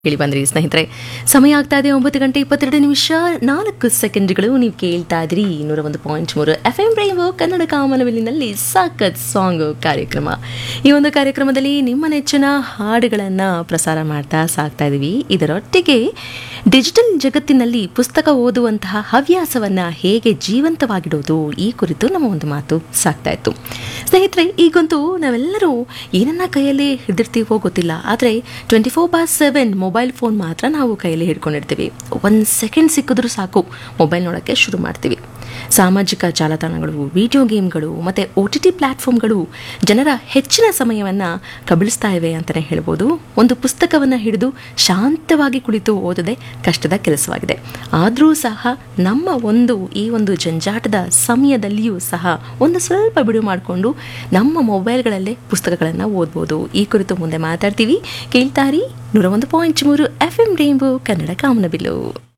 ಹೇಳಿ ಬಂದ್ರಿ ಸ್ನೇಹಿತರೆ ಸಮಯ ಆಗ್ತಾ ಇದೆ ಒಂಬತ್ತು ಗಂಟೆ ಇಪ್ಪತ್ತೆರಡು ನಿಮಿಷ ನಾಲ್ಕು ಸೆಕೆಂಡ್ಗಳು ನೀವು ಕೇಳ್ತಾ ಇದ್ರಿ ನೂರ ಒಂದು ಪಾಯಿಂಟ್ ಮೂರು ಎಫ್ ಎಂ ರೇವು ಕನ್ನಡ ಕಾಮನವೆಲ್ಲಿನಲ್ಲಿ ಸಾಕತ್ ಸಾಂಗ್ ಕಾರ್ಯಕ್ರಮ ಈ ಒಂದು ಕಾರ್ಯಕ್ರಮದಲ್ಲಿ ನಿಮ್ಮ ನೆಚ್ಚಿನ ಹಾಡುಗಳನ್ನು ಪ್ರಸಾರ ಮಾಡ್ತಾ ಸಾಕ್ತಾ ಇದ್ದೀವಿ ಇದರೊಟ್ಟಿಗೆ ಡಿಜಿಟಲ್ ಜಗತ್ತಿನಲ್ಲಿ ಪುಸ್ತಕ ಓದುವಂತಹ ಹವ್ಯಾಸವನ್ನು ಹೇಗೆ ಜೀವಂತವಾಗಿಡೋದು ಈ ಕುರಿತು ನಮ್ಮ ಒಂದು ಮಾತು ಸಾಕ್ತಾ ಇತ್ತು ಸ್ನೇಹಿತರೆ ಈಗಂತೂ ನಾವೆಲ್ಲರೂ ಏನನ್ನ ಕೈಯಲ್ಲಿ ಹಿಡಿದಿರ್ತೀವೋ ಗೊತ್ತಿಲ್ಲ ಆದರೆ twenty four by seven mobile phone ಮಾತ್ರ ನಾವು ಕೈಯಲ್ಲಿ ಹಿಡ್ಕೊಂಡಿರ್ತೀವಿ ಒಂದು ಸೆಕೆಂಡ್ ಸಿಕ್ಕಿದ್ರೂ ಸಾಕು ಮೊಬೈಲ್ ನೋಡೋಕ್ಕೆ ಶುರು ಮಾಡ್ತೀವಿ ಸಾಮಾಜಿಕ ಜಾಲತಾಣಗಳು ವಿಡಿಯೋ ಗೇಮ್ಗಳು ಮತ್ತು ಒ ಟಿ ಟಿ ಪ್ಲ್ಯಾಟ್ಫಾರ್ಮ್ಗಳು ಜನರ ಹೆಚ್ಚಿನ ಸಮಯವನ್ನು ಕಬಳಿಸ್ತಾ ಇವೆ ಅಂತಲೇ ಹೇಳ್ಬೋದು ಒಂದು ಪುಸ್ತಕವನ್ನು ಹಿಡಿದು ಶಾಂತವಾಗಿ ಕುಳಿತು ಓದದೆ ಕಷ್ಟದ ಕೆಲಸವಾಗಿದೆ ಆದರೂ ಸಹ ನಮ್ಮ ಒಂದು ಈ ಒಂದು ಜಂಜಾಟದ ಸಮಯದಲ್ಲಿಯೂ ಸಹ ಒಂದು ಸ್ವಲ್ಪ ಬಿಡು ಮಾಡಿಕೊಂಡು ನಮ್ಮ ಮೊಬೈಲ್ಗಳಲ್ಲೇ ಪುಸ್ತಕಗಳನ್ನು ಓದ್ಬೋದು ಈ ಕುರಿತು ಮುಂದೆ ಮಾತಾಡ್ತೀವಿ ಕೇಳ್ತಾರಿ ನೂರ ಒಂದು ಪಾಯಿಂಟ್ ಮೂರು ಎಫ್ ಎಂ ರೇಂಬೋ ಕನ್ನಡ ಕಾಮನಬಿಲ್ಲು